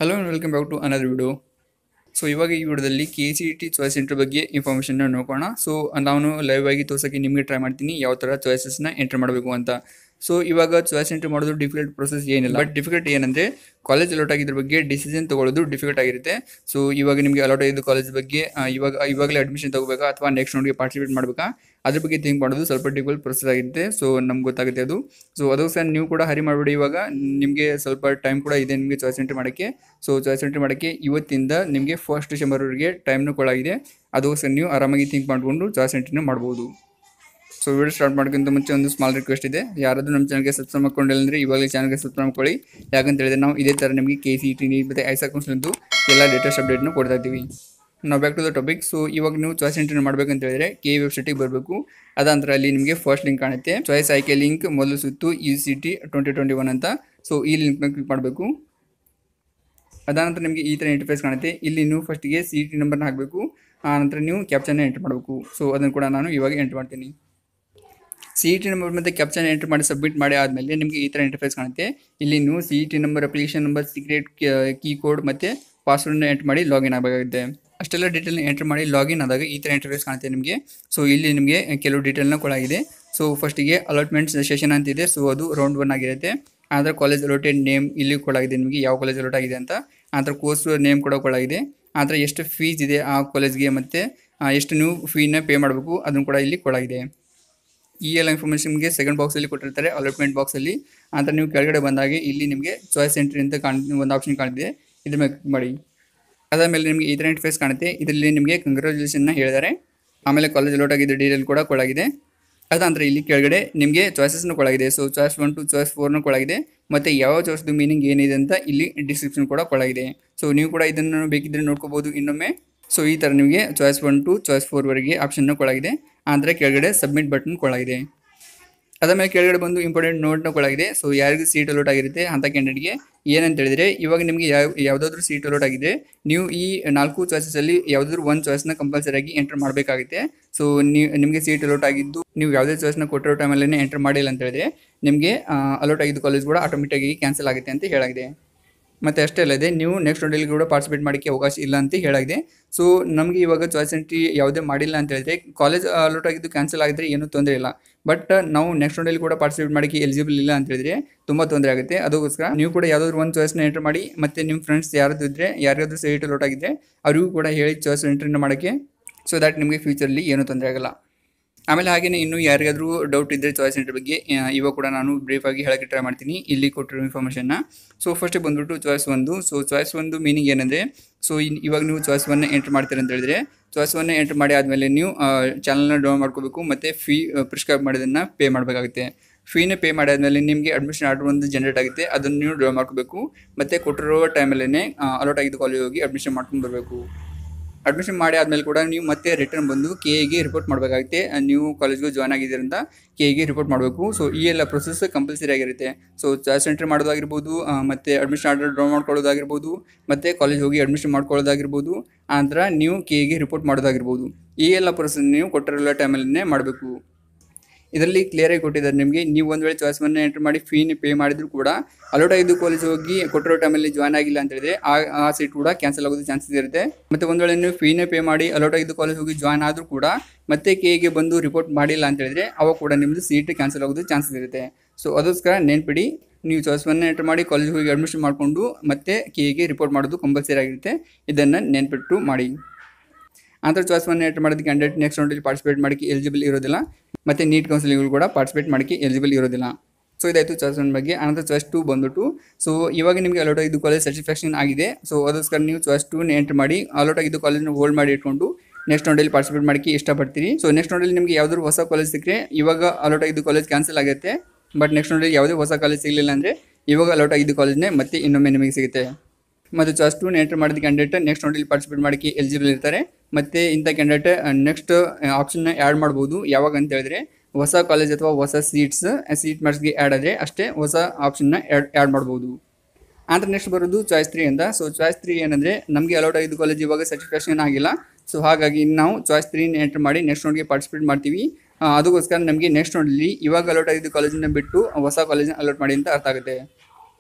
hello and welcome back to another video so ಇವಾಗ ಈ ವಿಡಿಯೋದಲ್ಲಿ K C T choice center ಬಗ್ಗೆ ಇನ್ಫಾರ್ಮೇಷನ್ನ ನೋಡೋಣ ಸೊ ನಾನು ಲೈವ್ ಆಗಿ ತೋರ್ಸೋಕ್ಕೆ ನಿಮಗೆ ಟ್ರೈ ಮಾಡ್ತೀನಿ ಯಾವ ಥರ ಚಾಯ್ಸಸ್ನ ಎಂಟರ್ ಮಾಡಬೇಕು ಅಂತ ಸೊ ಇವಾಗ ಚಾಯ್ಸ್ ಎಂಟ್ರಿ ಮಾಡೋದು ಡಿಫಿಕಲ್ಟ್ ಪ್ರೊಸೆಸ್ ಏನಿಲ್ಲ ಬಟ್ ಡಿಫಿಕಲ್ಟ್ ಏನಂದರೆ ಕಾಲೇಜ್ ಅಲೌಟ್ ಆಗಿದ್ರ ಬಗ್ಗೆ ಡಿಸಿಷನ್ ತಗೊಳ್ಳೋದು ಡಿಫಿಕಲ್ಟ್ ಆಗಿರುತ್ತೆ ಸೊ ಇವಾಗ ನಿಮಗೆ ಅಲೌಟ್ ಆಗಿದ್ದು ಕಾಲೇಜ್ ಬಗ್ಗೆ ಆ, ಇವಾಗ ಇವಾಗಲೇ ಅಡ್ಮಿಷನ್ ತಗೋಬೇಕಾ ಅಥವಾ ನೆಕ್ಸ್ಟ್ ನೋಡಿಗೆ ಪಾರ್ಟಿಸಿಪೇಟ್ ಮಾಡಬೇಕಾ ಅದ್ರ ಬಗ್ಗೆ ಥಿಂಕ್ ಮಾಡೋದು ಸ್ವಲ್ಪ ಡಿಫಿಕಲ್ಟ್ ಪ್ರೊಸೆಸ್ ಆಗಿರುತ್ತೆ ಸೊ ನಮ್ಗೆ ಗೊತ್ತಾಗುತ್ತೆ ಅದು ಸೊ ಅದಕ್ಕೋಸ್ಕರ ನೀವು ಕೂಡ ಹರಿ ಮಾಡಬೇಡಿ ಇವಾಗ ನಿಮಗೆ ಸ್ವಲ್ಪ ಟೈಮ್ ಕೂಡ ಇದೆ ನಿಮಗೆ ಚಾಯ್ಸ್ ಎಂಟ್ರಿ ಮಾಡೋಕ್ಕೆ ಸೊ ಚಾಯ್ಸ್ ಎಂಟ್ರಿ ಮಾಡೋಕ್ಕೆ ಇವತ್ತಿಂದ ನಿಮಗೆ ಫಸ್ಟ್ ಡಿಸೆಂಬರ್ವರೆಗೆ ಟೈಮ್ನು ಕೊಡಾಗಿದೆ ಅದಕ್ಕೋಸ್ಕರ ನೀವು ಆರಾಮಾಗಿ ಥಿಂಕ್ ಮಾಡಿಕೊಂಡು ಚಾಯ್ಸ್ ಎಂಟ್ರಿನ ಮಾಡ್ಬೋದು ಸೊ ವಿಡಿಯೋ ಸ್ಟಾರ್ಟ್ ಮಾಡೋಕ್ಕಿಂತ ಮುಂಚೆ ಒಂದು ಸ್ಮಾಲ್ ರಿಕ್ವೆಸ್ಟ್ ಇದೆ ಯಾರಾದರೂ ನಮ್ಮ ಚಾನಲ್ಗೆ ಸಬ್ಸ್ಕ್ರೈಬ್ ಮಾಡ್ಕೊಂಡಿಲ್ಲ ಅಂದರೆ ಇವಾಗಲೇ ಚಾನಲ್ಗೆ ಸಬ್ಸ್ಕ್ರೈಬ್ ಮಾಡ್ಕೊಳ್ಳಿ ಯಾಕಂತ ಹೇಳಿದ್ರೆ ನಾವು ಇದೇ ಥರ ನಿಮಗೆ ಕೆ ಸಿ ಟಿ ನೀಟ್ ಮತ್ತು ಐಸಾ ಕೌನ್ಸಿಲಿಂದು ಎಲ್ಲ ಲೇಟೆಸ್ಟ್ ಅಪ್ಡೇಟ್ನ ಕೊಡ್ತಾ ಇದ್ದೀವಿ ನಾವು back to the topic so ಇವಾಗ ನೀವು ಚಾಯ್ಸ್ ಎಂಟ್ರಿ ಮಾಡಬೇಕಂತ ಹೇಳಿದ್ರೆ ಕೆ ವೆಬ್ಸೈಟಿಗೆ ಬರಬೇಕು ಅದಾಂತರ ಅಲ್ಲಿ ನಿಮಗೆ ಫಸ್ಟ್ ಲಿಂಕ್ ಕಾಣುತ್ತೆ ಚಾಯ್ಸ್ ಆಯ್ಕೆ ಲಿಂಕ್ ಮೊದಲು ಸುತ್ತು U C T twenty twenty one ಅಂತ ಸೊ ಈ ಲಿಂಕ್ನ ಕ್ಲಿಕ್ ಮಾಡಬೇಕು ಅದಾನಂತರ ನಿಮಗೆ ಈ ಥರ ಇಂಟರ್ಫೇಸ್ ಕಾಣುತ್ತೆ ಇಲ್ಲಿ ನೀವು ಫಸ್ಟಿಗೆ ಸಿ ಟಿ ನಂಬರ್ನ ಹಾಕಬೇಕು ಆ ನಂತರ ನೀವು ಕ್ಯಾಪ್ಚನ್ನ ಎಂಟ್ರ್ ಮಾಡಬೇಕು ಸೊ ಅದನ್ನು ಕೂಡ ನಾನು ಇವಾಗ ಎಂಟ್ರ್ ಮಾಡ್ತೀನಿ ಸಿ ಇ ಟಿ ನಂಬರ್ ಮತ್ತು ಕ್ಯಾಪ್ಚನ್ ಎಂಟ್ರ್ ಮಾಡಿ ಸಬ್ಮಿಟ್ ಮಾಡಿ ಆದಮೇಲೆ ನಿಮಗೆ ಈ ಥರ ಇಂಟರ್ಫೇಸ್ ಕಾಣುತ್ತೆ ಇಲ್ಲಿ ನೀವು C E T number application number secret key code ಮತ್ತು ಪಾಸ್ವರ್ಡ್ನ ಎಂಟ್ರ್ ಮಾಡಿ ಲಾಗಿನ್ ಆಗಬೇಕಾಗುತ್ತೆ ಅಷ್ಟೆಲ್ಲ ಡೀಟೇಲ್ನ ಎಂಟ್ರ್ ಮಾಡಿ ಲಾಗಿನ್ ಆದಾಗ ಈ ಥರ ಇಂಟರ್ಫೇಸ್ ಕಾಣುತ್ತೆ ನಿಮಗೆ ಸೊ ಇಲ್ಲಿ ನಿಮಗೆ ಕೆಲವು ಡೀಟೇಲ್ನ ಕೊಡಾಗಿದೆ ಸೊ ಫಸ್ಟಿಗೆ ಅಲಾಟ್ಮೆಂಟ್ ಸೆಷನ್ ಅಂತಿದೆ ಸೊ ಅದು ರೌಂಡ್ ಒನ್ ಆಗಿರುತ್ತೆ ಆದರೆ ಕಾಲೇಜ್ ಅಲೋಟೆಡ್ ನೇಮ್ ಇಲ್ಲಿ ಕೊಡಾಗಿದೆ ನಿಮಗೆ ಯಾವ ಕಾಲೇಜ್ ಅಲೋಟ್ ಆಗಿದೆ ಅಂತ ಆತರ ಕೋರ್ಸ್ ನೇಮ್ ಕೂಡ ಕೊಡಾಗಿದೆ ಆದರೆ ಎಷ್ಟು ಫೀಸ್ ಇದೆ ಆ ಕಾಲೇಜ್ಗೆ ಮತ್ತು ಎಷ್ಟು ನೀವು ಫೀನ ಪೇ ಮಾಡಬೇಕು ಅದನ್ನು ಕೂಡ ಇಲ್ಲಿ ಕೊಡಾಗಿದೆ ಈ ಎಲ್ಲ ಇನ್ಫಾರ್ಮೇಷನ್ಗೆ ಸೆಕೆಂಡ್ ಬಾಕ್ಸಲ್ಲಿ ಕೊಟ್ಟಿರ್ತಾರೆ ಅಲಾಟ್ಮೆಂಟ್ ಬಾಕ್ಸಲ್ಲಿ ಅಂತ ನೀವು ಕೆಳಗಡೆ ಬಂದಾಗೆ ಇಲ್ಲಿ ನಿಮಗೆ ಚಾಯ್ಸ್ ಎಂಟ್ರಿ ಅಂತ ಕಾಣ್ ಒಂದು ಆಪ್ಷನ್ ಕಾಣಿದೆ ಇದ್ರ ಮೇಲೆ ಕ್ಲಿಕ್ ಮಾಡಿ ಅದಾದಮೇಲೆ ನಿಮಗೆ ಈ ಥರ ಇಂಟರ್ಫೇಸ್ ಕಾಣುತ್ತೆ ಇದರಲ್ಲಿ ನಿಮಗೆ ಕಂಗ್ರ್ಯಾಚುಲೇಷನ್ನ ಹೇಳಿದ್ದಾರೆ ಆಮೇಲೆ ಕಾಲೇಜ್ ಅಲೋಟ್ ಆಗಿದ್ದು ಡೀಟೇಲ್ ಕೂಡ ಕೊಡಾಗಿದೆ ಅದಂದ್ರೆ ಇಲ್ಲಿ ಕೆಳಗಡೆ ನಿಮಗೆ ಚಾಯ್ಸಸ್ನು ಕೊಡಾಗಿದೆ so choice one to choice ಫೋರ್ನು ಕೊಡಾಗಿದೆ ಮತ್ತು ಯಾವ ಚಾಯ್ಸ್ದು ಮೀನಿಂಗ್ ಏನಿದೆ ಅಂತ ಇಲ್ಲಿ ಡಿಸ್ಕ್ರಿಪ್ಷನ್ ಕೂಡ ಕೊಡಾಗಿದೆ ಸೊ ನೀವು ಕೂಡ ಇದನ್ನು ಬೇಕಿದ್ರೆ ನೋಡ್ಕೋಬೋದು ಇನ್ನೊಮ್ಮೆ ಸೊ ಈ ಥರ ನಿಮಗೆ ಚಾಯ್ಸ್ ಒನ್ ಟು ಚಾಯ್ಸ್ ಫೋರ್ವರೆಗೆ ಆಪ್ಷನ್ನ ಕೊಡಾಗಿದೆ ಅಂದರೆ ಕೆಳಗಡೆ ಸಬ್ಮಿಟ್ ಬಟನ್ ಕೊಡಾಗಿದೆ ಅದಾದ್ಮೇಲೆ ಕೆಳಗಡೆ ಬಂದು ಇಂಪಾರ್ಟೆಂಟ್ ನೋಟ್ನ ಕೊಡಾಗಿದೆ ಸೊ ಯಾರಿಗೆ ಸೀಟ್ ಅಲೋಟ್ ಆಗಿರುತ್ತೆ ಅಂಥ ಕ್ಯಾಂಡಿಡೇಟ್ಗೆ ಏನಂತ ಹೇಳಿದ್ರೆ ಇವಾಗ ನಿಮಗೆ ಯಾವ ಯಾವುದಾದ್ರೂ ಸೀಟ್ ಅಲೋಟ್ ಆಗಿದೆ ನೀವು ಈ ನಾಲ್ಕು ಚಾಯ್ಸಸಲ್ಲಿ ಯಾವುದಾದ್ರೂ ಒಂದು ಚಾಯ್ಸ್ನ ಕಂಪಲ್ಸರಿ ಆಗಿ ಎಂಟರ್ ಮಾಡಬೇಕಾಗುತ್ತೆ ಸೊ ನೀವು ನಿಮಗೆ ಸೀಟ್ ಅಲೋಟ್ ಆಗಿದ್ದು ನೀವು ಯಾವುದೇ ಚಾಯ್ಸ್ನ ಕೊಟ್ಟಿರೋ ಟೈಮಲ್ಲೇ ಎಂಟರ್ ಮಾಡಿಲ್ಲ ಅಂತ ಹೇಳಿದ್ರೆ ನಿಮಗೆ ಅಲೋಟ್ ಆಗಿದ್ದು ಕಾಲೇಜ್ ಕೂಡ ಆಟೋಮೆಟಿಕ್ಕಾಗಿ ಕ್ಯಾನ್ಸಲ್ ಆಗುತ್ತೆ ಅಂತ ಹೇಳಾಗಿದೆ ಮತ್ತು ಅಷ್ಟೇ ಅಲ್ಲದೆ ನೀವು ನೆಕ್ಸ್ಟ್ ರೌಂಡಲ್ಲಿ ಕೂಡ ಪಾರ್ಟಿಸಿಪೇಟ್ ಮಾಡೋಕ್ಕೆ ಅವಕಾಶ ಇಲ್ಲ ಅಂತ ಹೇಳಾಗಿದೆ ಸೊ ನಮಗೆ ಇವಾಗ ಚಾಯ್ಸ್ ಎಂಟ್ರಿ ಯಾವುದೇ ಮಾಡಿಲ್ಲ ಅಂತ ಹೇಳಿದ್ರೆ ಕಾಲೇಜ್ ಅಲೋಟ್ ಆಗಿದ್ದು ಕ್ಯಾನ್ಸಲ್ ಆಗಿದ್ರೆ ಏನೂ ತೊಂದರೆ ಇಲ್ಲ ಬಟ್ ನಾವು ನೆಕ್ಸ್ಟ್ ರೌಂಡಲ್ಲಿ ಕೂಡ ಪಾರ್ಟಿಸಿಪೇಟ್ ಮಾಡೋಕ್ಕೆ ಎಲಿಜಿಬಲ್ ಇಲ್ಲ ಅಂತ ಹೇಳಿದ್ರೆ ತುಂಬ ತೊಂದರೆ ಆಗುತ್ತೆ ಅದಕ್ಕೋಸ್ಕರ ನೀವು ಕೂಡ ಯಾವುದಾದ್ರು ಒಂದು ಚಾಯ್ಸ್ನ ಎಂಟರ್ ಮಾಡಿ ಮತ್ತು ನಿಮ್ಮ ಫ್ರೆಂಡ್ಸ್ ಯಾರಾದ್ರು ಇದ್ದರೆ ಯಾರಿಗಾದ್ರೂ ಸೀಟ್ ಅಲೋಟ್ ಆಗಿದ್ದರೆ ಅವರಿಗೂ ಕೂಡ ಹೇಳಿ ಚಾಯ್ಸ್ ಎಂಟ್ರಿನ ಮಾಡೋಕ್ಕೆ ಸೊ ದ್ಯಾಟ್ ನಿಮಗೆ ಫ್ಯೂಚರಲ್ಲಿ ಏನೂ ತೊಂದರೆ ಆಗಲ್ಲ ಆಮೇಲೆ ಹಾಗೆಯೇ ಇನ್ನೂ ಯಾರಿಗಾದ್ರೂ ಡೌಟ್ ಇದ್ದರೆ ಚಾಯ್ಸ್ ಸೆಂಟರ್ ಬಗ್ಗೆ ಆ, ಇವಾಗ ಕೂಡ ನಾನು ಬ್ರೀಫ್ ಆಗಿ ಹೇಳಕ್ಕೆ ಟ್ರೈ ಮಾಡ್ತೀನಿ ಇಲ್ಲಿ ಕೊಟ್ಟಿರೋ ಇನ್ಫಾರ್ಮೇಷನ್ನ ಸೊ ಫಸ್ಟ್ ಬಂದ್ಬಿಟ್ಟು ಚಾಯ್ಸ್ ಒಂದು ಸೊ ಚಾಯ್ಸ್ ಒಂದು ಮೀನಿಂಗ್ ಏನಂದರೆ ಸೊ ಇವಾಗ ನೀವು ಚಾಯ್ಸ್ ಒನ್ನ ಎಂಟರ್ ಮಾಡ್ತೀರಿ ಅಂತ ಹೇಳಿದ್ರೆ ಚಾಯ್ಸ್ ಒನ್ನ ಎಂಟರ್ ಮಾಡಿ ಆದಮೇಲೆ ನೀವು ಚಾನಲ್ನ ಡೌನ್ ಮಾಡ್ಕೋಬೇಕು ಮತ್ತು ಫೀ ಪ್ರಿಸ್ಕ್ರೈಬ್ ಮಾಡೋದನ್ನು ಪೇ ಮಾಡಬೇಕಾಗುತ್ತೆ ಫೀನ ಪೇ ಮಾಡಾದ್ಮೇಲೆ ನಿಮಗೆ ಅಡ್ಮಿಷನ್ ಆರ್ಡರ್ ಒಂದು ಜನರೇಟ್ ಆಗುತ್ತೆ ಅದನ್ನು ನೀವು ಡ್ರಾ ಮಾಡ್ಕೋಬೇಕು ಮತ್ತು ಕೊಟ್ಟಿರೋ ಟೈಮಲ್ಲೇ ಅಲೋಟ್ ಆಗಿದ್ದು ಕಾಲೇಜ್ ಹೋಗಿ ಅಡ್ಮಿಷನ್ ಮಾಡ್ಕೊಂಡು ಬರಬೇಕು ಅಡ್ಮಿಷನ್ ಮಾಡಿ ಆದಮೇಲೆ ಕೂಡ ನೀವು ಮತ್ತೆ ರಿಟರ್ನ್ ಬಂದು ಕೆ ಎಗೆ ರಿಪೋರ್ಟ್ ಮಾಡಬೇಕಾಗುತ್ತೆ ನೀವು ಕಾಲೇಜ್ಗೆ ಜಾಯ್ನ್ ಆಗಿದ್ದರಿಂದ ಕೆ ಎಗೆ ರಿಪೋರ್ಟ್ ಮಾಡಬೇಕು ಸೊ ಈ ಎಲ್ಲ ಪ್ರೊಸೆಸ್ ಕಂಪಲ್ಸರಿ ಆಗಿರುತ್ತೆ ಸೊ ಚಾಯ್ಸ್ ಎಂಟ್ರಿ ಮಾಡೋದಾಗಿರ್ಬೋದು ಆ, ಮತ್ತೆ ಅಡ್ಮಿಷನ್ ಆರ್ಡರ್ ಡ್ರಾ ಮಾಡ್ಕೊಳ್ಳೋದಾಗಿರ್ಬೋದು ಮತ್ತು ಕಾಲೇಜ್ ಹೋಗಿ ಅಡ್ಮಿಷನ್ ಮಾಡ್ಕೊಳ್ಳೋದಾಗಿರ್ಬೋದು ಆ ನಂತರ ನೀವು ಕೆ ಎಗೆ ರಿಪೋರ್ಟ್ ಮಾಡೋದಾಗಿರ್ಬೋದು ಈ ಎಲ್ಲ ಪ್ರೊಸೆಸ್ ನೀವು ಕೊಟ್ಟಿರೋ ಟೈಮಲ್ಲೇ ಮಾಡಬೇಕು ಇದರಲ್ಲಿ ಕ್ಲಿಯರಾಗಿ ಕೊಟ್ಟಿದ್ದಾರೆ ನಿಮಗೆ ನೀವು ಒಂದು ವೇಳೆ ಚಾಯ್ಸ್ವನ್ನು ಎಂಟರ್ ಮಾಡಿ ಫೀನ ಪೇ ಮಾಡಿದ್ರು ಕೂಡ ಅಲೋಟ್ ಆಗಿದ್ದು ಕಾಲೇಜ್ ಹೋಗಿ ಕೊಟ್ಟಿರೋ ಟೈಮಲ್ಲಿ ಜಾಯ್ನ್ ಆಗಿಲ್ಲ ಅಂತ ಹೇಳಿದ್ರೆ ಆ ಆ ಸೀಟ್ ಕೂಡ ಕ್ಯಾನ್ಸಲ್ ಆಗೋದು ಚಾನ್ಸಸ್ ಇರುತ್ತೆ ಮತ್ತು ಒಂದು ವೇಳೆ ನೀವು ಫೀನೇ ಪೇ ಮಾಡಿ ಅಲೋಟ್ ಆಗಿದ್ದು ಕಾಲೇಜ್ ಹೋಗಿ ಜಾಯ್ನ್ ಆದರೂ ಕೂಡ ಮತ್ತೆ ಕೆಗೆ ಬಂದು ರಿಪೋರ್ಟ್ ಮಾಡಿಲ್ಲ ಅಂತ ಹೇಳಿದ್ರೆ ಅವಾಗ ಕೂಡ ನಿಮ್ಮದು ಸೀಟ್ ಕ್ಯಾನ್ಸಲ್ ಆಗೋದು ಚಾನ್ಸಸ್ ಇರುತ್ತೆ ಸೊ ಅದಕ್ಕೋಸ್ಕರ ನೆನ್ಪಿಡಿ ನೀವು ಚಾಯ್ಸ್ವನ್ನು ಎಂಟರ್ ಮಾಡಿ ಕಾಲೇಜ್ ಹೋಗಿ ಅಡ್ಮಿಷನ್ ಮಾಡಿಕೊಂಡು ಮತ್ತೆ ಕೆಗೆ ರಿಪೋರ್ಟ್ ಮಾಡೋದು ಕಂಪಲ್ಸರಿ ಆಗಿರುತ್ತೆ ಇದನ್ನು ನೆನ್ಪಿಟ್ಟು ಮಾಡಿ ಅಂತರ ಚಾಯ್ಸ್ವನ್ನು ಎಂಟರ್ ಮಾಡೋದಕ್ಕೆ ಕ್ಯಾಂಡಿಡೇಟ್ ನೆಕ್ಸ್ಟ್ ರೌಂಡಲ್ಲಿ ಪಾರ್ಟಿಸಿಪೇಟ್ ಮಾಡೋಕ್ಕೆ ಎಲಿಜಿಬಲ್ ಇರೋದಿಲ್ಲ ಮತ್ತು ನೀಟ್ ಕೌನ್ಸಿಲಿಂಗ್ ಕೂಡ ಪಾರ್ಟಿಸಿಪೇಟ್ ಮಾಡೋಕ್ಕೆ ಎಲಿಜಿಬಲ್ ಇರೋದಿಲ್ಲ ಸೊ ಇದಾಯಿತು ಚಾಯ್ಸ್ ಒನ್ ಬಗ್ಗೆ ಅನಂತರ ಚಾಯ್ಸ್ ಟು ಬಂದ್ಬಿಟ್ಟು ಸೊ ಇವಾಗ ನಿಮಗೆ ಅಲೋಟ್ ಆಗಿದ್ದು ಕಾಲೇಜ್ ಸರ್ಟಿಫಿಕೇಷನ್ ಆಗಿದೆ ಸೊ ಅದಕ್ಕೋಸ್ಕರ ನೀವು ಚಾಯ್ಸ್ ಟೂನ ಎಂಟರ್ ಮಾಡಿ ಅಲೋಟ್ ಆಗಿದ್ದು ಕಾಲೇಜ್ನ ಹೋಲ್ಡ್ ಮಾಡಿ ಇಟ್ಕೊಂಡು ನೆಕ್ಸ್ಟ್ ರೌಂಡಲ್ಲಿ ಪಾರ್ಟಿಸಿಪೇಟ್ ಮಾಡೋಕ್ಕೆ ಇಷ್ಟಪಡ್ತೀರಿ ಸೊ ನೆಕ್ಸ್ಟ್ ರೌಂಡಲ್ಲಿ ನಿಮಗೆ ಯಾವ್ದಾದ್ರು ಹೊಸ ಕಾಲೇಜ್ ಸಿಕ್ಕರೆ ಇವಾಗ ಅಲೋಟ್ ಆಗಿದ್ದು ಕಾಲೇಜ್ ಕ್ಯಾನ್ಸಲ್ ಆಗುತ್ತೆ ಬಟ್ ನೆಕ್ಸ್ಟ್ ರೌಂಡಲ್ಲಿ ಯಾವುದೇ ಹೊಸ ಕಾಲೇಜ್ ಸಿಗಲಿಲ್ಲ ಅಂದರೆ ಇವಾಗ ಅಲೋಟ್ ಆಗಿದ್ದು ಕಾಲೇಜ್ನೇ ಮತ್ತೆ ಇನ್ನೊಮ್ಮೆ ನಿಮಗೆ ಸಿಗುತ್ತೆ ಮತ್ತು ಚಾಯ್ಸ್ ಟೂನ ಎಂಟರ್ ಮಾಡಿದ ಕ್ಯಾಂಡಿಡೇಟ್ ನೆಕ್ಸ್ಟ್ ರೌಂಡಲ್ಲಿ ಪಾರ್ಟಿಸಿಪೇಟ್ ಮಾಡೋಕ್ಕೆ ಎಲಿಜಿಬಲ್ ಇರ್ತಾರೆ ಮತ್ತು ಇಂಥ ಕ್ಯಾಂಡಿಡೇಟ್ ನೆಕ್ಸ್ಟ್ ಆಪ್ಷನ್ನ ಆ್ಯಡ್ ಮಾಡ್ಬೋದು ಯಾವಾಗ ಅಂತ ಹೇಳಿದ್ರೆ ಹೊಸ ಕಾಲೇಜ್ ಅಥವಾ ಹೊಸ ಸೀಟ್ಸ್ ಸೀಟ್ ಮಾರ್ಕ್ಸ್ಗೆ ಆ್ಯಡ್ ಆದರೆ ಅಷ್ಟೇ ಹೊಸ ಆಪ್ಷನ್ನ ಆ್ಯಡ್ ಆ್ಯಡ್ ಮಾಡ್ಬೋದು ಆಂತರ ನೆಕ್ಸ್ಟ್ ಬರೋದು ಚಾಯ್ಸ್ ತ್ರೀ ಅಂತ ಸೊ ಚಾಯ್ಸ್ ತ್ರೀ ಏನಂದರೆ ನಮಗೆ ಅಲೌಟ್ ಆಗಿದ್ದು ಕಾಲೇಜ್ ಇವಾಗ ಸರ್ಟಿಫಿಕೇಷನ್ ಆಗಿಲ್ಲ ಸೊ ಹಾಗಾಗಿ ನಾವು ಚಾಯ್ಸ್ ತ್ರೀನ ಎಂಟರ್ ಮಾಡಿ ನೆಕ್ಸ್ಟ್ ನೋಡ್ಗೆ ಪಾರ್ಟಿಸಿಪೇಟ್ ಮಾಡ್ತೀವಿ ಆ, ಅದಕ್ಕೋಸ್ಕರ ನಮಗೆ ನೆಕ್ಸ್ಟ್ ನೋಡಲಿ ಇವಾಗ ಅಲೌಟ್ ಆಗಿದ್ದು ಕಾಲೇಜನ್ನ ಬಿಟ್ಟು ಹೊಸ ಕಾಲೇಜನ್ನ ಅಲೌಟ್ ಮಾಡಿ ಅಂತ ಅರ್ಥ ಆಗುತ್ತೆ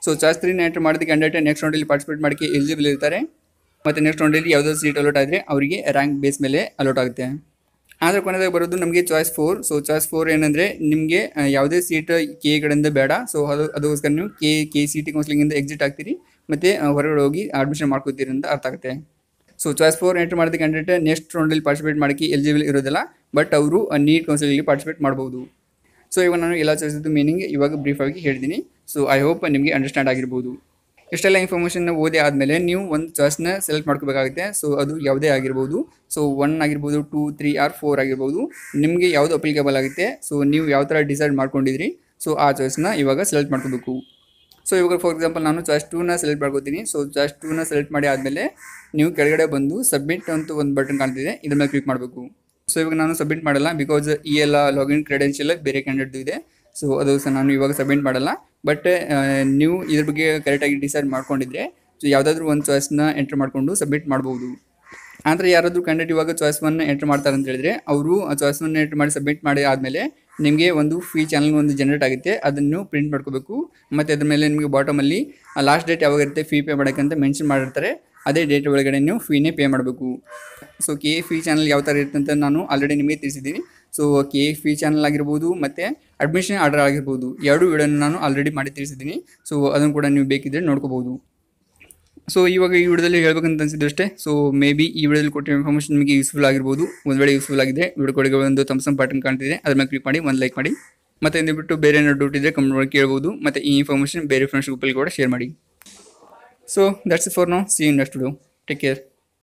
ಸೊ ಚಾಯ್ಸ್ ತ್ರೀನ ಎಂಟರ್ ಮಾಡಿದ ಕ್ಯಾಂಡಿಡೇಟ್ ನೆಕ್ಸ್ಟ್ ರೌಂಡಲ್ಲಿ ಪಾರ್ಟಿಸಿಪೇಟ್ ಮಾಡೋಕ್ಕೆ ಎಲಿಜಿಬಲ್ ಇರ್ತಾರೆ ಮತ್ತು ನೆಕ್ಸ್ಟ್ ರೌಂಡಲ್ಲಿ ಯಾವುದೋ ಸೀಟ್ ಅಲೋಟ್ ಆದರೆ ಅವರಿಗೆ ರ್ಯಾಂಕ್ ಬೇಸ್ ಮೇಲೆ ಅಲೋಟ್ ಆಗುತ್ತೆ ಆದರೆ ಕೊನೆದಾಗ ಬರೋದು ನಮಗೆ choice four so choice four ಏನಂದರೆ ನಿಮಗೆ ಆ, ಯಾವುದೇ ಸೀಟ್ ಕೆ ಕಡೆಯಿಂದ ಬೇಡ ಸೊ ಅದು ಅದಕ್ಕೋಸ್ಕರ ನೀವು ಕೆ ಕೆ ಸಿ ಟಿ ಕೌನ್ಸಿಲಿಂಗಿಂದ ಎಕ್ಸಿಟ್ ಆಗ್ತೀರಿ ಮತ್ತು ಹೊರಗಡೆ ಹೋಗಿ ಅಡ್ಮಿಷನ್ ಮಾಡ್ಕೋತೀರಿ ಅಂತ ಅರ್ಥ ಆಗುತ್ತೆ ಸೊ ಚಾಯ್ಸ್ ಫೋರ್ ಎಂಟರ್ ಮಾಡಿದ ಕ್ಯಾಂಡಿಡೇಟ್ ನೆಕ್ಸ್ಟ್ ರೌಂಡಲ್ಲಿ ಪಾರ್ಟಿಸಿಪೇಟ್ ಮಾಡೋಕ್ಕೆ ಎಲಿಜಿಬಲ್ ಇರೋದಿಲ್ಲ ಬಟ್ ಅವರು ನೀಟ್ ಕೌನ್ಸಿಲಿಂಗ್ಗೆ ಪಾರ್ಟಿಸಿಪೇಟ್ ಮಾಡ್ಬೋದು ಸೊ ಇವಾಗ ನಾನು ಎಲ್ಲ ಚಾಯ್ಸದ್ದು ಮೀನಿಂಗ್ ಇವಾಗ ಬ್ರೀಫಾಗಿ ಹೇಳ್ತೀನಿ ಸೊ ಐ ಹೋಪ್ ನಿಮಗೆ ಅಂಡರ್ಸ್ಟ್ಯಾಂಡ್ ಆಗಿರ್ಬೋದು ಇಷ್ಟೆಲ್ಲ ಇನ್ಫಾರ್ಮೇಷನ್ನ ಓದಿ ಆದಮೇಲೆ ನೀವು ಒಂದು ಚಾಯ್ಸ್ನ ಸೆಲೆಕ್ಟ್ ಮಾಡ್ಕೋಬೇಕಾಗುತ್ತೆ ಸೊ ಅದು ಯಾವುದೇ ಆಗಿರ್ಬೋದು ಸೊ ಒನ್ ಆಗಿರ್ಬೋದು ಟೂ ತ್ರೀ ಆರ್ ಫೋರ್ ಆಗಿರ್ಬೋದು ನಿಮಗೆ ಯಾವುದು ಅಪ್ಲಿಕೇಬಲ್ ಆಗುತ್ತೆ ಸೊ ನೀವು ಯಾವ ಥರ ಡಿಸೈಡ್ ಮಾಡ್ಕೊಂಡಿದ್ರಿ ಸೊ ಆ ಚಾಯ್ಸ್ನ ಇವಾಗ ಸೆಲೆಕ್ಟ್ ಮಾಡ್ಕೋಬೇಕು ಸೊ ಇವಾಗ ಫಾರ್ ಎಕ್ಸಾಂಪಲ್ ನಾನು ಚಾಯ್ಸ್ ಟೂನ ಸೆಲೆಕ್ಟ್ ಮಾಡ್ಕೋತೀನಿ ಸೊ ಚಾಯ್ಸ್ ಟೂನ ಸೆಲೆಕ್ಟ್ ಮಾಡಿ ಆದಮೇಲೆ ನೀವು ಕೆಳಗಡೆ ಬಂದು ಸಬ್ಮಿಟ್ ಅಂತ ಒಂದು ಬಟನ್ ಕಾಣ್ತಿದೆ ಇದ್ರ ಮೇಲೆ ಕ್ಲಿಕ್ ಮಾಡಬೇಕು ಸೊ ಇವಾಗ ನಾನು ಸಬ್ಮಿಟ್ ಮಾಡಲ್ಲ ಬಿಕಾಸ್ ಈ ಎಲ್ಲ ಲಾಗಿನ್ ಕ್ರೆಡೆನ್ಷಿಯಲ್ ಬೇರೆ ಕ್ಯಾಂಡಿಡೇಟ್ದು ಇದೆ ಸೊ ಅದು ಸಹ ನಾನು ಇವಾಗ ಸಬ್ಮಿಟ್ ಮಾಡಲ್ಲ ಬಟ್ ನೀವು ಇದ್ರ ಬಗ್ಗೆ ಕರೆಕ್ಟಾಗಿ ಡಿಸೈಡ್ ಮಾಡ್ಕೊಂಡಿದ್ರೆ ಸೊ ಯಾವುದಾದ್ರೂ ಒಂದು ಚಾಯ್ಸ್ನ ಎಂಟರ್ ಮಾಡಿಕೊಂಡು ಸಬ್ಮಿಟ್ ಮಾಡ್ಬೋದು ಆದರೆ ಯಾರಾದರೂ ಕ್ಯಾಂಡಿಡೇಟ್ ಇವಾಗ ಚಾಯ್ಸ್ ಒನ್ ಎಂಟರ್ ಮಾಡ್ತಾರೆ ಅಂತ ಹೇಳಿದ್ರೆ ಅವರು ಆ ಚಾಯ್ಸ್ ಒನ್ ಎಂಟರ್ ಮಾಡಿ ಸಬ್ಮಿಟ್ ಮಾಡಿ ಆದಮೇಲೆ ನಿಮಗೆ ಒಂದು ಫೀ ಚಾನಲ್ ಒಂದು ಜನರೇಟ್ ಆಗುತ್ತೆ ಅದನ್ನು ಪ್ರಿಂಟ್ ಮಾಡ್ಕೋಬೇಕು ಮತ್ತು ಅದ್ರ ಮೇಲೆ ನಿಮಗೆ ಬಾಟಮಲ್ಲಿ ಲಾಸ್ಟ್ ಡೇಟ್ ಯಾವಾಗ ಇರುತ್ತೆ ಫೀ ಪೇ ಮಾಡೋಕ್ಕಂತ ಮೆನ್ಷನ್ ಮಾಡಿರ್ತಾರೆ ಅದೇ ಡೇಟ್ ಒಳಗಡೆ ನೀವು ಫೀನೇ ಪೇ ಮಾಡಬೇಕು so K A fee channel ಯಾವ ಥರ ಇರುತ್ತೆ ಅಂತ ನಾನು ಆಲ್ರೆಡಿ ನಿಮಗೆ ತಿಳಿಸಿದ್ದೀನಿ so K A fee channel ಆಗಿರ್ಬೋದು ಮತ್ತು ಅಡ್ಮಿಷನ್ ಆರ್ಡರ್ ಆಗಿರ್ಬೋದು ಎರಡು ವಿಡಿಯೋನ ನಾನು ಆಲ್ರೆಡಿ ಮಾಡಿ ತಿಳಿಸಿದ್ದೀನಿ ಸೊ ಅದನ್ನು ಕೂಡ ನೀವು ಬೇಕಿದ್ದರೆ ನೋಡ್ಕೋಬೋದು ಸೊ ಇವಾಗ ಈ ವಿಡಿಯೋದಲ್ಲಿ ಹೇಳ್ಬೇಕಂತ ಅನ್ಸಿದ್ದು ಅಷ್ಟೇ ಸೊ ಮೇ ಬಿ ಈ ವಿಡಿಯೋದಲ್ಲಿ ಕೊಟ್ಟಿರೋ ಇನ್ಫಾರ್ಮೇಷನ್ ನಿಮಗೆ ಯೂಸ್ಫುಲ್ ಆಗಿರ್ಬೋದು ಒಂದು ವೇಳೆ ಯೂಸ್ಫುಲ್ ಆಗಿದೆ ವಿಡಿಯೋ ಕೊಡುಗೆ ಒಂದು ತಮ್ಸನ್ ಬಟನ್ ಕಾಣ್ತಿದೆ ಅದ್ರ ಮೇಲೆ ಕ್ಲಿಕ್ ಮಾಡಿ ಒಂದು ಲೈಕ್ ಮಾಡಿ ಮತ್ತೆ ಇಂದು ಬಿಟ್ಟು ಬೇರೆ ಏನಾದ್ರು ಡೌಟ್ ಇದ್ದರೆ ಕಮೆಂಟ್ ಮಾಡಿ ಕೇಳ್ಬೋದು ಮತ್ತು ಈ ಇನ್ಫಾರ್ಮೇಷನ್ ಬೇರೆ ಫ್ರೆಂಡ್ಸ್ ಗ್ರೂಪಲ್ಲಿ ಕೂಡ ಶೇರ್ ಮಾಡಿ so that's for now see in next video take care